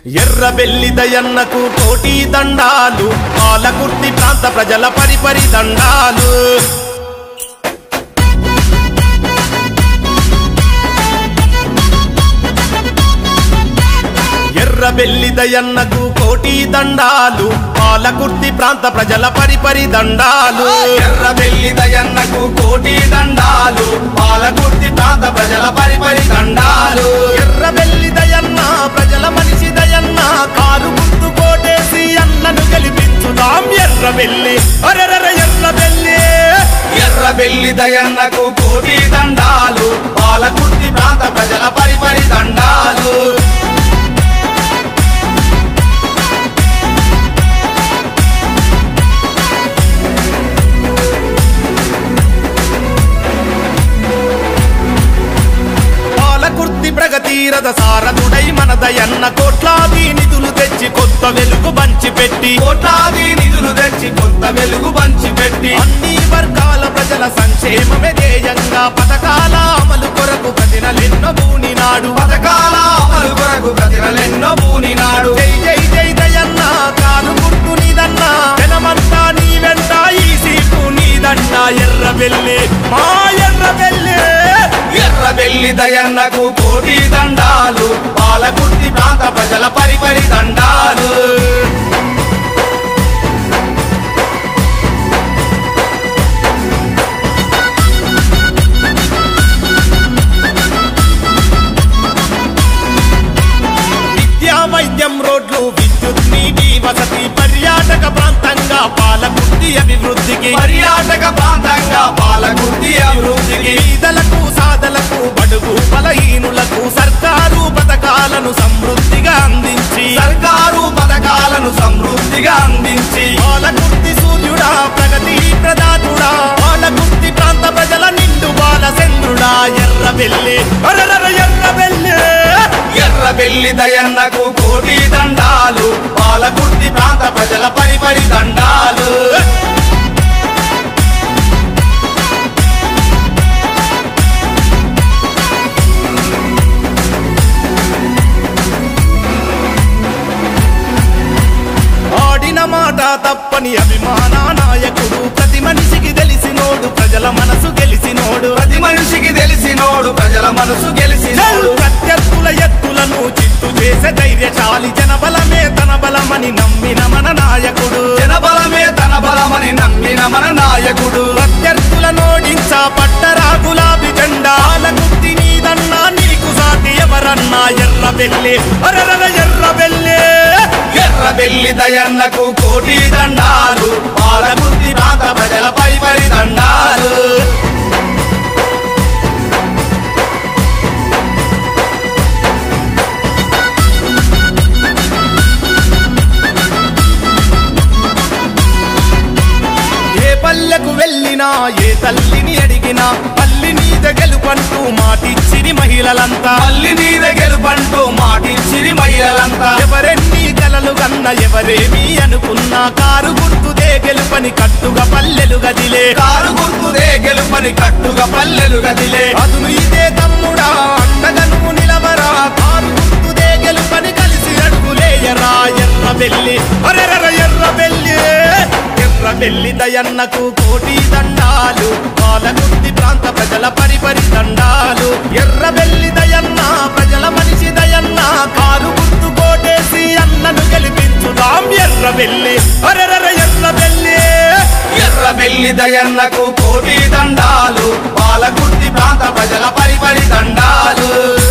ఎర్ర బెల్లి దయన్నకు కోటి దండాలు పాలకుర్తి ప్రాంత ప్రజల పరిపరి దండాలు ఎర్ర బెల్లి దయన్నకు కోటి దండాలు పాలకుర్తి ప్రాంత ప్రజల పరిపరి దండాలు ఎర్ర బెల్లి దయన్నకు కోటి దండాలు పాలకుర్తి ప్రాంత ప్రజల పరిపరి దండాలు ఎర్ర బెల్లి దయన్న ప్రజల మనిషి దయన్న కారు గుర్తు కోటేసి అన్నను గెలిపించుదాం ఎర్ర బెల్లి అరెరర ఎర్ర బెల్లి ఎర్ర బెల్లి దయన్నకు కోటి దండాలు పాలకుర్తి ప్రాంత ప్రజల పరిపరి దండాలు పాలకుర్తి ప్రగతీరథ సారథుడై మన దయన్న కోట్లాది నిధులు తెచ్చి కొత్త వెలుగు పంచి పెట్టి కోట్లాది నిధులు తెచ్చి కొత్త వెలుగు పంచి పెట్టి అన్ని వర్గాల ప్రజల సంక్షేమమే ధ్యేయంగా పథకాల అమలు కొరకు ప్రతినలెన్నో బూనినాడు పథకాల అమలు కొరకు ప్రతిభలెన్నో పూనినాడు జై జై జై దయన్న కాలు గుర్తు నీదన్న జనమంతా నీ వెంట ఈ సీటు నీదంట ఎర్ర బెల్లి మా ఎర్ర బెల్లి ఎర్ర బెల్లి దయన్నకు కోటి దండాలు పాలకుర్తి ప్రాంత ప్రజల పరిపరి దండాలు విద్యా వైద్యం రోడ్లు విద్యుత్ నీటి వసతి పర్యాటక ప్రాంతంగా పాలకుర్తి అభివృద్ధికి పర్యాటక ప్రాంతంగా పాలకుర్తి అభివృద్ధికి పేదలకు సాధలకు బడుగు బలహీనులకు సర్కారు పథకాలను సమృద్ధిగా అందించి సర్కారు పథకాలను సమృద్ధిగా అందించి పాలకుర్తి సూర్యుడా ప్రగతి ప్రదాతుడా పాలకుర్తి ప్రాంత ప్రజల నిండు బాలచంద్రుడా ఎర్ర బెల్లి అరరర ఎర్ర బెల్లి ఎర్ర బెల్లి దయన్నకు కోటి దండాలు పాలకుర్తి ప్రాంత ప్రజల పరిపరి దండాలు ఆడిన మాట తప్పని అభిమాన నాయకుడు ప్రతి మనిషికి తెలిసినోడు ప్రజల మనసు గెలిసినోడు ప్రతి మనిషికి తెలిసినోడు ప్రజల మనసు గెలిసినోడు ప్రత్యర్థుల ఎత్తులను చిత్తు చేసే ధైర్యశాలి జనబలమే తన బలమని నమ్మిన మన నాయకుడు జనబలమే తన బలమని నమ్మిన మన నాయకుడు ప్రత్యర్థుల నోడించా పట్టరా గులాబీ జెండా గుర్తి నీదన్నా నీకు సాటి ఎవరన్నా ఎర్ర బెల్లి అరరర ఎర్ర బెల్లి ఎర్ర బెల్లి దయన్నకు కోటి దండాలు పాలకుర్తి ప్రాంత ప్రజల పరిపరి దండాలు ఏ పల్లెకు వెళ్ళినా ఏ తల్లిని అడిగినా పల్లి మీద గెలుపంటూ మాటిచ్చిరి మహిళలంతా మల్లి మీద గెలుపంటూ మాటిచ్చిరి మహిళలంతా ఎవరెన్ని కలలు కన్న ఎవరేమి అనుకున్నా కారు గుర్తుదే గెలుపని కట్టుగా పల్లెలు గదిలే కారు గుర్తుదే గెలుపని కట్టుగా పల్లెలు గదిలే అదును ఇదే తమ్ముడా అండగను నిలవరా కారు గుర్తుదే గెలుపని కలిసి అడుగులేయరా ఎర్ర బెల్లి అరెరర ఎర్ర బెల్లి ఎర్ర బెల్లి దయన్నకు కోటి దండాలు పాలకుర్తి ప్రాంత ప్రజల పరిపరి దండాలు ఎర్ర బెల్లి దయన్న ప్రజల మనిషి దయన్న కారు గుర్తు కోటేసి అన్నను గెలిపించుదాం ఎర్ర బెల్లి అరెరర ఎర్ర బెల్లి ఎర్ర బెల్లి దయన్నకు కోటి దండాలు పాలకుర్తి ప్రాంత ప్రజల పరిపరి దండాలు